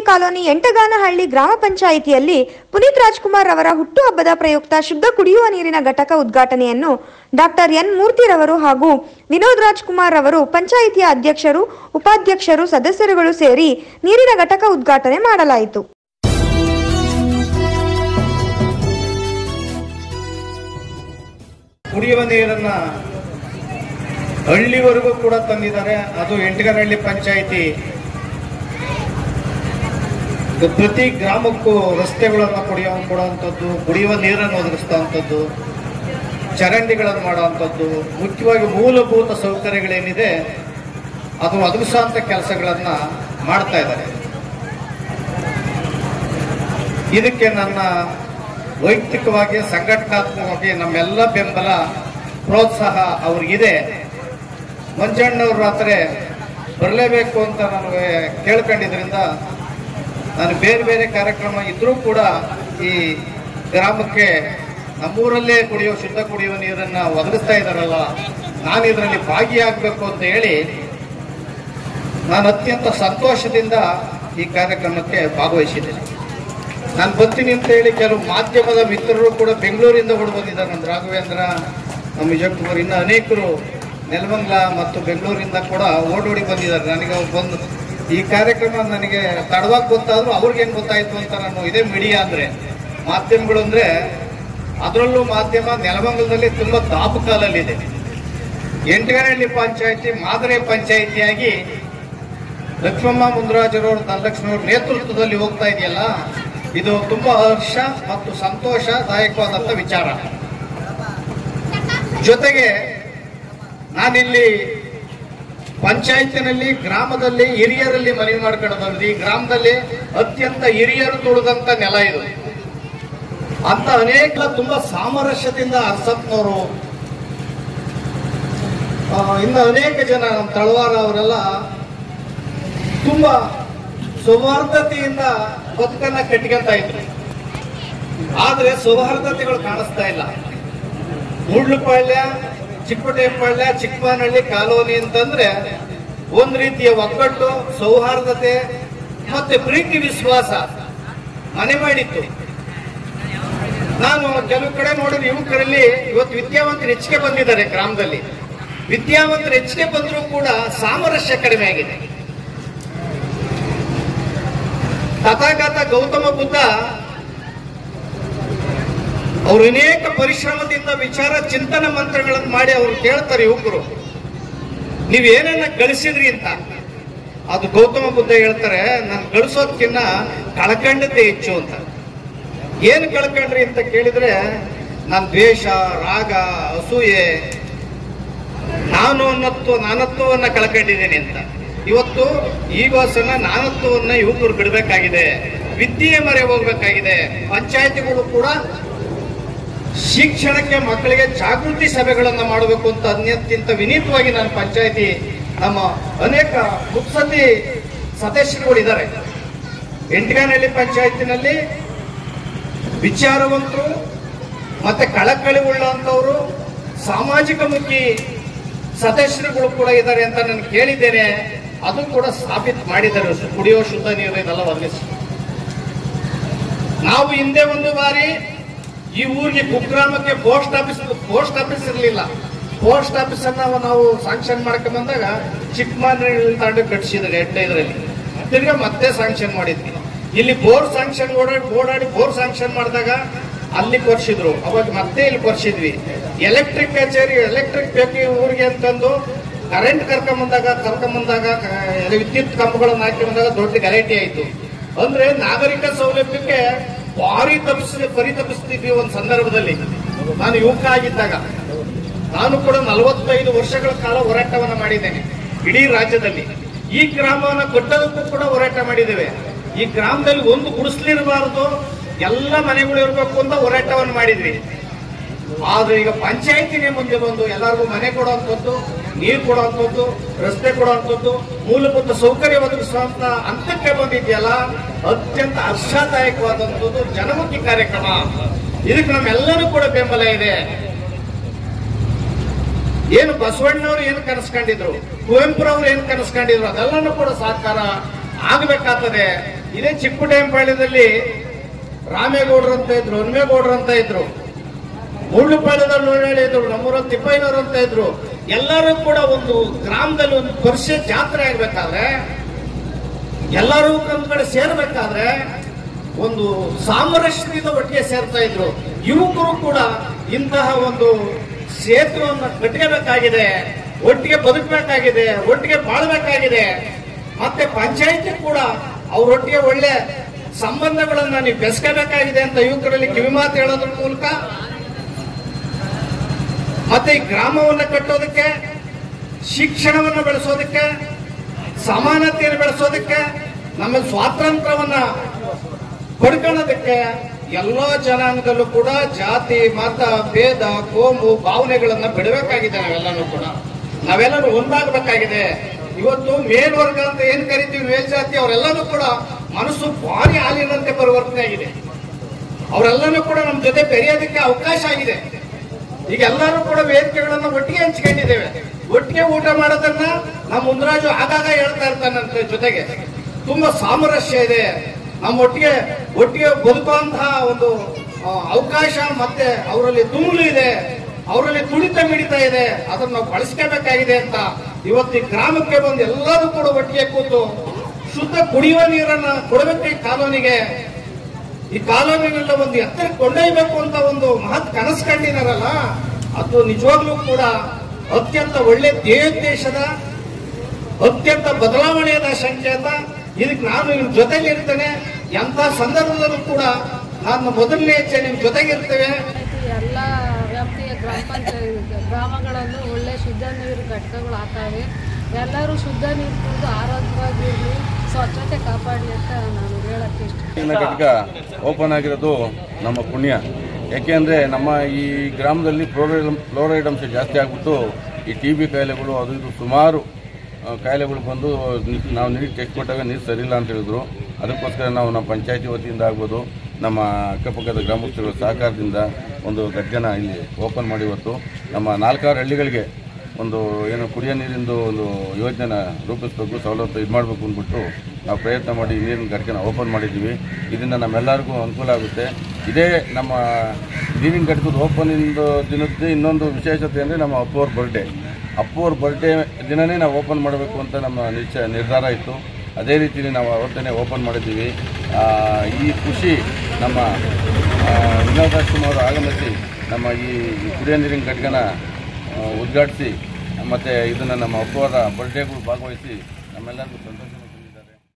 colony ಎಂಟಗಾನಹಳ್ಳಿ ಗ್ರಾಮ ಪಂಚಾಯಿತಿಯಲ್ಲಿ ಪುನೀತ್ ರಾಜ್ಕುಮಾರ್ ಅವರ ಹುಟ್ಟುಹಬ್ಬದ ಪ್ರಯುಕ್ತ ಶುದ್ಧ ಕುಡಿಯುವ ನೀರಿನ ಘಟಕ ಉದ್ಘಾಟನೆಯನ್ನು ಡಾಕ್ಟರ್ ಎನ್ ಮೂರ್ತಿರವರು ಹಾಗೂ ವಿನೋದ್ ರಾಜ್ಕುಮಾರ್ ಅವರು ಪಂಚಾಯಿತಿಯ ಅಧ್ಯಕ್ಷರು ಉಪಾಧ್ಯಕ್ಷರು ಸದಸ್ಯರುಗಳು ಸೇರಿ ನೀರಿನ ಘಟಕ ಉದ್ಘಾಟನೆ ಮಾಡಲಾಯಿತು ಕುಡಿಯುವ ನೀರನ್ನ ಹಳ್ಳಿವರೆಗೂ ಕೂಡ ತಂದಿದ್ದಾರೆ ಅದು ಎಂಟಗನಹಳ್ಳಿ ಪಂಚಾಯಿತಿ ಪ್ರತಿ ಗ್ರಾಮಕ್ಕೂ ರಸ್ತೆಗಳನ್ನು ಕುಡಿಯುವ ಕೊಡುವಂಥದ್ದು ಕುಡಿಯುವ ನೀರನ್ನು ಒದಗಿಸುವಂಥದ್ದು ಚರಂಡಿಗಳನ್ನು ಮಾಡುವಂಥದ್ದು ಮುಖ್ಯವಾಗಿ ಮೂಲಭೂತ ಸೌಕರ್ಯಗಳೇನಿದೆ ಅದು ಒದಗಿಸುವಂಥ ಕೆಲಸಗಳನ್ನ ಮಾಡ್ತಾ ಇದ್ದಾರೆ ಇದಕ್ಕೆ ನನ್ನ ವೈಯಕ್ತಿಕವಾಗಿ ಸಂಘಟನಾತ್ಮಕವಾಗಿ ನಮ್ಮೆಲ್ಲ ಬೆಂಬಲ ಪ್ರೋತ್ಸಾಹ ಅವ್ರಿಗಿದೆ ಮಂಜಣ್ಣವ್ರ ರಾತ್ರಿ ಬರಲೇಬೇಕು ಅಂತ ನನಗೆ ಕೇಳ್ಕೊಂಡಿದ್ರಿಂದ ನಾನು ಬೇರೆ ಬೇರೆ ಕಾರ್ಯಕ್ರಮ ಇದ್ರೂ ಕೂಡ ಈ ಗ್ರಾಮಕ್ಕೆ ನಮ್ಮೂರಲ್ಲೇ ಕುಡಿಯೋ ಶುದ್ಧ ಕುಡಿಯುವ ನೀರನ್ನ ಒದಗಿಸ್ತಾ ಇದ್ದಾರಲ್ಲ ನಾನು ಇದರಲ್ಲಿ ಭಾಗಿಯಾಗಬೇಕು ಅಂತ ಹೇಳಿ ನಾನು ಅತ್ಯಂತ ಸಂತೋಷದಿಂದ ಈ ಕಾರ್ಯಕ್ರಮಕ್ಕೆ ಭಾಗವಹಿಸಿದ್ದೇನೆ ನಾನು ಬರ್ತೀನಿ ಅಂತ ಹೇಳಿ ಕೆಲವು ಮಾಧ್ಯಮದ ಮಿತ್ರರು ಕೂಡ ಬೆಂಗಳೂರಿಂದ ಕೂಡ ಬಂದಿದ್ದಾರೆ ನಮ್ಮ ರಾಘವೇಂದ್ರ ನಮ್ಮ ವಿಜಯಕುಮಾರ್ ಇನ್ನು ಅನೇಕರು ನೆಲಮಂಗಲ ಮತ್ತು ಬೆಂಗಳೂರಿಂದ ಕೂಡ ಓಡೋಡಿ ಬಂದಿದ್ದಾರೆ ನನಗೆ ಅವ್ರು ಬಂದು ಈ ಕಾರ್ಯಕ್ರಮ ನನಗೆ ತಡವಾಗಿ ಗೊತ್ತಾದ್ರು ಅವ್ರಿಗೇನು ಗೊತ್ತಾಯ್ತು ಅಂತ ನಾನು ಇದೇ ಮೀಡಿಯಾ ಅಂದ್ರೆ ಮಾಧ್ಯಮಗಳು ಅಂದ್ರೆ ಅದರಲ್ಲೂ ಮಾಧ್ಯಮ ನೆಲಮಂಗಲದಲ್ಲಿ ತುಂಬಾ ದಾಪುಕಾಲಲ್ಲಿದೆ ಎಂಟಗನಹಳ್ಳಿ ಪಂಚಾಯತಿ ಮಾದರಿ ಪಂಚಾಯಿತಿಯಾಗಿ ಲಕ್ಷ್ಮಮ್ಮ ಮುಂದರಾಜರವರು ಧನಲಕ್ಷ್ಮಿಯವ್ರ ನೇತೃತ್ವದಲ್ಲಿ ಹೋಗ್ತಾ ಇದೆಯಲ್ಲ ಇದು ತುಂಬಾ ಹರ್ಷ ಮತ್ತು ಸಂತೋಷದಾಯಕವಾದಂತ ವಿಚಾರ ಜೊತೆಗೆ ನಾನಿಲ್ಲಿ ಪಂಚಾಯತಿನಲ್ಲಿ ಗ್ರಾಮದಲ್ಲಿ ಹಿರಿಯರಲ್ಲಿ ಮನವಿ ಮಾಡ್ಕೊಂಡು ಬಂದ್ವಿ ಈ ಗ್ರಾಮದಲ್ಲಿ ಅತ್ಯಂತ ಹಿರಿಯರು ತುಳಿದಂತ ನೆಲ ಇದು ಅಂತ ಅನೇಕ ತುಂಬಾ ಸಾಮರಸ್ಯದಿಂದ ಅರ್ಸತ್ನವರು ಆ, ಇನ್ನು ಅನೇಕ ಜನ ನಮ್ಮ ತಳವಾರ ಅವರೆಲ್ಲ ತುಂಬಾ ಸೌಹಾರ್ದತೆಯಿಂದ ಬದುಕನ್ನ ಕಟ್ಕೊಂತ ಇದ್ರು ಆದ್ರೆ ಸೌಹಾರ್ದತೆಗಳು ಕಾಣಿಸ್ತಾ ಇಲ್ಲ ಮುಳ್ಳುಪಾಳ್ಯ ಚಿಕ್ಕಪಟೇಪಾಳ್ಯ ಚಿಕ್ಕಮಾನಹಳ್ಳಿ ಕಾಲೋನಿ ಅಂತಂದ್ರೆ ಒಂದ್ ರೀತಿಯ ಒಗ್ಗಟ್ಟು ಸೌಹಾರ್ದತೆ ಮತ್ತೆ ಪ್ರೀತಿ ವಿಶ್ವಾಸ ಮನೆ ಮಾಡಿತ್ತು ನಾನು ಕೆಲವು ಕಡೆ ನೋಡಿದ್ರೆ ಯುವಕರಲ್ಲಿ ಇವತ್ತು ವಿದ್ಯಾವಂತರು ಹೆಚ್ಚಿಗೆ ಬಂದಿದ್ದಾರೆ ಗ್ರಾಮದಲ್ಲಿ ವಿದ್ಯಾವಂತರು ಹೆಚ್ಚಿಗೆ ಬಂದರೂ ಕೂಡ ಸಾಮರಸ್ಯ ಕಡಿಮೆ ಆಗಿದೆ ತಥಾಗತ ಗೌತಮ ಬುದ್ಧ ಅವರು ಅನೇಕ ಪರಿಶ್ರಮದಿಂದ ವಿಚಾರ ಚಿಂತನ ಮಂತ್ರಗಳನ್ನು ಮಾಡಿ ಅವ್ರು ಕೇಳ್ತಾರೆ ಯುವಕರು ನೀವೇನನ್ನ ಗಳಿಸಿದ್ರಿ ಅಂತ ಅದು ಗೌತಮ ಬುದ್ಧ ಹೇಳ್ತಾರೆ ನಾನು ಗಳಿಸೋದಕ್ಕಿನ್ನ ಕಳ್ಕೊಂಡದ್ದೇ ಹೆಚ್ಚು ಅಂತ ಏನು ಕಳ್ಕೊಂಡ್ರಿ ಅಂತ ಕೇಳಿದ್ರೆ ನಾನು ದ್ವೇಷ ರಾಗ ಅಸೂಯೆ ನಾನು ಅನ್ನತ್ವ ನಾನತ್ವವನ್ನ ಕಳ್ಕೊಂಡಿದ್ದೇನೆ ಅಂತ ಇವತ್ತು ಈಗೋಸನ್ನ ನಾನತ್ವವನ್ನ ಯುವಕರು ಬಿಡಬೇಕಾಗಿದೆ ವಿದ್ಯೆ ಮರೆ ಹೋಗ್ಬೇಕಾಗಿದೆ ಪಂಚಾಯತಿಗಳು ಕೂಡ ಶಿಕ್ಷಣಕ್ಕೆ ಮಕ್ಕಳಿಗೆ ಜಾಗೃತಿ ಸಭೆಗಳನ್ನ ಮಾಡಬೇಕು ಅಂತ ಅತ್ಯಂತ ವಿನೀತವಾಗಿ ನಾನು ಪಂಚಾಯತಿ ನಮ್ಮ ಅನೇಕ ಮುತ್ಸದ್ದಿ ಸದಸ್ಯರುಗಳು ಇದ್ದಾರೆ ಎಂಟಗಾನಹಳ್ಳಿ ಪಂಚಾಯತಿನಲ್ಲಿ ವಿಚಾರವಂತರು ಮತ್ತೆ ಕಳಕಳಿ ಉಳ್ಳಂತವರು ಸಾಮಾಜಿಕ ಮುಖಿ ಸದಸ್ಯರುಗಳು ಕೂಡ ಇದ್ದಾರೆ ಅಂತ ನಾನು ಕೇಳಿದ್ದೇನೆ ಅದು ಕೂಡ ಸಾಬೀತು ಮಾಡಿದ್ದಾರೆ ಕುಡಿಯುವ ಶುದ್ಧ ನೀರು ಇದೆಲ್ಲ ಒದಗಿಸಿ ನಾವು ಹಿಂದೆ ಒಂದು ಬಾರಿ ಈ ಊರಿಗೆ ಕುಗ್ರಾಮಕ್ಕೆ ಪೋಸ್ಟ್ ಆಫೀಸ್ ಪೋಸ್ಟ್ ಆಫೀಸ್ ಇರಲಿಲ್ಲ ಪೋಸ್ಟ್ ಆಫೀಸ್ ಅನ್ನ ನಾವು ಸಾಂಕ್ಷನ್ ಮಾಡ್ಕೊಂಡ್ ಬಂದಾಗ ಚಿಕ್ಕಮಗಳೂರು ತಾಂಡು ಕಟ್ಸಿದ್ರು ಎಂಟ ಇದರಲ್ಲಿ ತಿರ್ಗಾ ಮತ್ತೆ ಸಾಂಕ್ಷನ್ ಮಾಡಿದ್ವಿ ಇಲ್ಲಿ ಬೋರ್ ಸಾಂಕ್ಷನ್ ಓಡಾಡಿ ಓಡಾಡಿ ಬೋರ್ ಸಾಂಕ್ಷನ್ ಮಾಡಿದಾಗ ಅಲ್ಲಿ ಕೊರ್ಸಿದ್ರು ಅವಾಗ ಮತ್ತೆ ಇಲ್ಲಿ ಕೊರ್ಸಿದ್ವಿ ಎಲೆಕ್ಟ್ರಿಕ್ ಕಚೇರಿ ಎಲೆಕ್ಟ್ರಿಕ್ ಬೇಕು ಈ ಊರಿಗೆ ಅಂತಂದು ಕರೆಂಟ್ ಕರ್ಕೊಂಬಂದಾಗ ಕರ್ಕೊಂಬಂದಾಗ ಕ- ವಿದ್ಯುತ್ ಕಂಬಗಳನ್ನ ಹಾಕಿ ಬಂದಾಗ ದೊಡ್ಡ ಗಲಾಟೆ ಆಯ್ತು ಅಂದ್ರೆ ನಾಗರಿಕ ಸೌಲಭ್ಯಕ್ಕೆ ಭಾರಿ ತಪ್ಪಿಸ್ ಪರಿತಪಿಸ್ತಿದ್ವಿ ಒಂದು ಸಂದರ್ಭದಲ್ಲಿ ನಾನು ಯುವಕ ಆಗಿದ್ದಾಗ ನಾನು ಕೂಡ ನಲವತ್ತೈದು ವರ್ಷಗಳ ಕಾಲ ಹೋರಾಟವನ್ನ ಮಾಡಿದ್ದೇನೆ ಇಡೀ ರಾಜ್ಯದಲ್ಲಿ ಈ ಗ್ರಾಮವನ್ನ ಕಟ್ಟೋದಕ್ಕೂ ಕೂಡ ಹೋರಾಟ ಮಾಡಿದ್ದೇವೆ ಈ ಗ್ರಾಮದಲ್ಲಿ ಒಂದು ಗುಡಿಸ್ಲಿರಬಾರದು ಎಲ್ಲ ಮನೆಗಳು ಇರಬೇಕು ಅಂತ ಹೋರಾಟವನ್ನು ಮಾಡಿದ್ವಿ ಆದ್ರೆ ಈಗ ಪಂಚಾಯತಿನೇ ಮುಂದೆ ಬಂದು ಎಲ್ಲರಿಗೂ ಮನೆ ಕೊಡುವಂಥದ್ದು ನೀರು ಕೊಡುವಂಥದ್ದು ರಸ್ತೆ ಕೊಡುವಂಥದ್ದು ಮೂಲಭೂತ ಸೌಕರ್ಯ ಒದಗಿಸುವಂತ ಹಂತಕ್ಕೆ ಬಂದಿದೆಯಲ್ಲ ಅತ್ಯಂತ ಹರ್ಷದಾಯಕವಾದಂಥದ್ದು ಜನಮುಖಿ ಕಾರ್ಯಕ್ರಮ ಇದಕ್ಕೆ ನಮ್ಮೆಲ್ಲರೂ ಕೂಡ ಬೆಂಬಲ ಇದೆ ಏನು ಬಸವಣ್ಣವರು ಏನು ಕನಸ್ಕೊಂಡಿದ್ರು ಕುವೆಂಪುರವ್ರು ಏನು ಕನಸ್ಕೊಂಡಿದ್ರು ಅದೆಲ್ಲನೂ ಕೂಡ ಸಾಕಾರ ಆಗಬೇಕಾಗ್ತದೆ ಇದೇ ಚಿಕ್ಕಪುಟೆಂಪಾಳ್ಯದಲ್ಲಿ ರಾಮೇಗೌಡರು ಅಂತ ಇದ್ರು ಹನುಮೇಗೌಡರು ಅಂತ ಇದ್ರು ಮುಳ್ಳುಪಾಳ್ಯದಲ್ಲಿ ಒಳ್ಳೊಳ್ಳೆ ಇದ್ರು ನಮ್ಮೂರಲ್ಲಿ ತಿಪ್ಪಯ್ಯನವರು ಅಂತ ಇದ್ರು ಎಲ್ಲರೂ ಕೂಡ ಒಂದು ಗ್ರಾಮದಲ್ಲಿ ಒಂದು ವರ್ಷ ಜಾತ್ರೆ ಆಗ್ಬೇಕಾದ್ರೆ ಎಲ್ಲರೂ ಒಂದ್ ಕಡೆ ಸೇರ್ಬೇಕಾದ್ರೆ ಒಂದು ಸಾಮರಸ್ಯದಿಂದ ಒಟ್ಟಿಗೆ ಸೇರ್ತಾ ಇದ್ರು ಯುವಕರು ಕೂಡ ಇಂತಹ ಒಂದು ಸೇತುವನ್ನು ಕಟ್ಟಬೇಕಾಗಿದೆ ಒಟ್ಟಿಗೆ ಬದುಕಬೇಕಾಗಿದೆ ಒಟ್ಟಿಗೆ ಬಾಳ್ಬೇಕಾಗಿದೆ ಮತ್ತೆ ಪಂಚಾಯತಿ ಕೂಡ ಅವರೊಟ್ಟಿಗೆ ಒಳ್ಳೆ ಸಂಬಂಧಗಳನ್ನ ನೀವು ಬೆಸ್ಕೋಬೇಕಾಗಿದೆ ಅಂತ ಯುವಕರಲ್ಲಿ ಕಿವಿಮಾತು ಹೇಳೋದ್ರ ಮೂಲಕ ಮತ್ತೆ ಈ ಗ್ರಾಮವನ್ನು ಕಟ್ಟೋದಕ್ಕೆ ಶಿಕ್ಷಣವನ್ನು ಬೆಳೆಸೋದಕ್ಕೆ ಸಮಾನತೆಯನ್ನು ಬೆಳೆಸೋದಕ್ಕೆ ನಮ್ಮ ಸ್ವಾತಂತ್ರ್ಯವನ್ನ ಪಡ್ಕೊಳ್ಳೋದಕ್ಕೆ ಎಲ್ಲ ಜನಾಂಗದಲ್ಲೂ ಕೂಡ ಜಾತಿ ಮತ ಭೇದ ಕೋಮು ಭಾವನೆಗಳನ್ನ ಬಿಡಬೇಕಾಗಿದೆ ನಾವೆಲ್ಲನೂ ಕೂಡ ನಾವೆಲ್ಲರೂ ಒಂದಾಗಬೇಕಾಗಿದೆ ಇವತ್ತು ಮೇಲ್ವರ್ಗ ಅಂತ ಏನ್ ಕರಿತೀವಿ ಮೇಲ್ಜಾತಿ ಅವರೆಲ್ಲನೂ ಕೂಡ ಮನಸ್ಸು ಭಾರಿ ಹಾಲಿನಂತೆ ಪರಿವರ್ತನೆ ಆಗಿದೆ ಅವರೆಲ್ಲನೂ ಕೂಡ ನಮ್ಮ ಜೊತೆ ಬೆರೆಯೋದಕ್ಕೆ ಅವಕಾಶ ಆಗಿದೆ ಈಗ ಎಲ್ಲರೂ ಕೂಡ ವೇದಿಕೆಗಳನ್ನ ಒಟ್ಟಿಗೆ ಹಂಚ್ಕೊಂಡಿದ್ದೇವೆ ಒಟ್ಟಿಗೆ ಊಟ ಮಾಡೋದನ್ನ ನಮ್ಮ ಮುಂದರಾಜು ಆಗಾಗ ಹೇಳ್ತಾ ಇರ್ತಾನಂತೆ ಜೊತೆಗೆ ತುಂಬಾ ಸಾಮರಸ್ಯ ಇದೆ ನಮ್ಮ ಒಟ್ಟಿಗೆ ಒಟ್ಟಿಗೆ ಬದುಕುವಂತಹ ಒಂದು ಆ, ಅವಕಾಶ ಮತ್ತೆ ಅವರಲ್ಲಿ ತುಂಬಲು ಇದೆ ಅವರಲ್ಲಿ ತುಳಿತ ಮಿಡಿತ ಇದೆ ಅದನ್ನ ನಾವು ಬಳಸ್ಕೋಬೇಕಾಗಿದೆ ಅಂತ ಇವತ್ತು ಈ ಗ್ರಾಮಕ್ಕೆ ಬಂದು ಎಲ್ಲರೂ ಕೂಡ ಒಟ್ಟಿಗೆ ಕೂತು ಶುದ್ಧ ಕುಡಿಯುವ ನೀರನ್ನ ಕೊಡಬೇಕು ಈ ಕಾಲೋನಿಗೆ ಈ ಕಾಲೋನಿನೆಲ್ಲ ಒಂದು ಎತ್ತರಕ್ಕೆ ಕೊಂಡೊಯ್ಯಬೇಕು ಅಂತ ಒಂದು ಮಹತ್ ಕನಸು ಕಂಡಿದಾರಲ್ಲ ಅದು ನಿಜವಾಗ್ಲೂ ಕೂಡ ಅತ್ಯಂತ ಒಳ್ಳೆ ದೇಶದ ಅತ್ಯಂತ ಬದಲಾವಣೆಯಾದ ಸಂಕೇತ ಇದಕ್ಕೆ ನಾನು ನಿಮ್ ಜೊತೆಗೆ ಇರ್ತೇನೆ ಎಂತ ಸಂದರ್ಭದಲ್ಲೂ ಕೂಡ ನಾನು ಮೊದಲನೇ ಹೆಜ್ಜೆ ನಿಮ್ ಜೊತೆಗಿರ್ತೇವೆ ಎಲ್ಲ ವ್ಯಾಪ್ತಿಯ ಗ್ರಾಮ ಪಂಚಾಯತ್ ಗ್ರಾಮಗಳಲ್ಲೂ ಒಳ್ಳೆ ಶುದ್ಧ ನೀರು ಘಟಕಗಳು ಆಗ್ತಾವೆ ಎಲ್ಲರೂ ಶುದ್ಧ ನೀರು ಕುಡಿದು ಆರೋಗ್ಯವಾಗಿರಲಿ ಸ್ವಚ್ಛತೆ ಕಾಪಾಡಲಿ ಅಂತ ನಾನು ಹೇಳಕ್ಕೆ ಇಷ್ಟ ನೀರಿನ ಘಟಕ ಓಪನ್ ಆಗಿರೋದು ನಮ್ಮ ಪುಣ್ಯ ಯಾಕೆಂದರೆ ನಮ್ಮ ಈ ಗ್ರಾಮದಲ್ಲಿ ಫ್ಲೋರೈಡ್ ಫ್ಲೋರೈಡ್ ಅಂಶ ಜಾಸ್ತಿ ಆಗಿಬಿಟ್ಟು ಈ ಟಿ ಬಿ ಕಾಯಿಲೆಗಳು ಅದು ಇದು ಸುಮಾರು ಆ, ಕಾಯಿಲೆಗಳು ಬಂದು ನಿ- ನಾವು ನೀರು ಟೆಸ್ಟ್ ಕೊಟ್ಟಾಗ ನೀರು ಸರಿಯಿಲ್ಲ ಅಂತ ಹೇಳಿದ್ರು ಅದಕ್ಕೋಸ್ಕರ ನಾವು ನಮ್ಮ ಪಂಚಾಯತಿ ವತಿಯಿಂದ ಆಗ್ಬೋದು ನಮ್ಮ ಅಕ್ಕಪಕ್ಕದ ಗ್ರಾಮಸ್ಥರುಗಳ ಸಹಕಾರದಿಂದ ಒಂದು ಘಟಕನ ಇಲ್ಲಿ ಓಪನ್ ಮಾಡಿ ಇವತ್ತು ನಮ್ಮ ನಾಲ್ಕಾರು ಹಳ್ಳಿಗಳಿಗೆ ಒಂದು ಏನು ಕುಡಿಯೋ ನೀರಿಂದು ಒಂದು ಯೋಜನೆನ ರೂಪಿಸಬೇಕು ಸವಲತ್ತು ಇದು ಮಾಡಬೇಕು ಅಂದ್ಬಿಟ್ಟು ನಾವು ಪ್ರಯತ್ನ ಮಾಡಿ ಈ ನೀರಿನ ಘಟಕನ ಓಪನ್ ಮಾಡಿದ್ದೀವಿ ಇದರಿಂದ ನಮ್ಮೆಲ್ಲರಿಗೂ ಅನುಕೂಲ ಆಗುತ್ತೆ ಇದೇ ನಮ್ಮ ನೀರಿನ ಘಟಕದ ಓಪನಿಂದ ದಿನದ್ದು ಇನ್ನೊಂದು ವಿಶೇಷತೆ ಅಂದರೆ ನಮ್ಮ ಅಪ್ಪು ಅವ್ರ ಬರ್ಡೇ ಅಪ್ಪು ಅವ್ರ ಬರ್ಡೇ ದಿನವೇ ನಾವು ಓಪನ್ ಮಾಡಬೇಕು ಅಂತ ನಮ್ಮ ನಿಶ್ಚಯ ನಿರ್ಧಾರ ಇತ್ತು ಅದೇ ರೀತಿಯಲ್ಲಿ ನಾವು ಅವತ್ತೇ ಓಪನ್ ಮಾಡಿದ್ದೀವಿ ಆ, ಈ ಖುಷಿ ನಮ್ಮ ಆ, ವಿನೋದ್ ರಾಜ್ಕುಮಾರ್ ಅವರು ಆಗಮಿಸಿ ನಮ್ಮ ಈ ಕುಡಿಯೋ ನೀರಿನ ಘಟಕನ ಆ, ಉದ್ಘಾಟಿಸಿ ಮತ್ತು ಇದನ್ನು ನಮ್ಮ ಅಪ್ಪವರ ಬರ್ಡೇಗಳು ಭಾಗವಹಿಸಿ ನಮ್ಮೆಲ್ಲರಿಗೂ ಸಂತೋಷ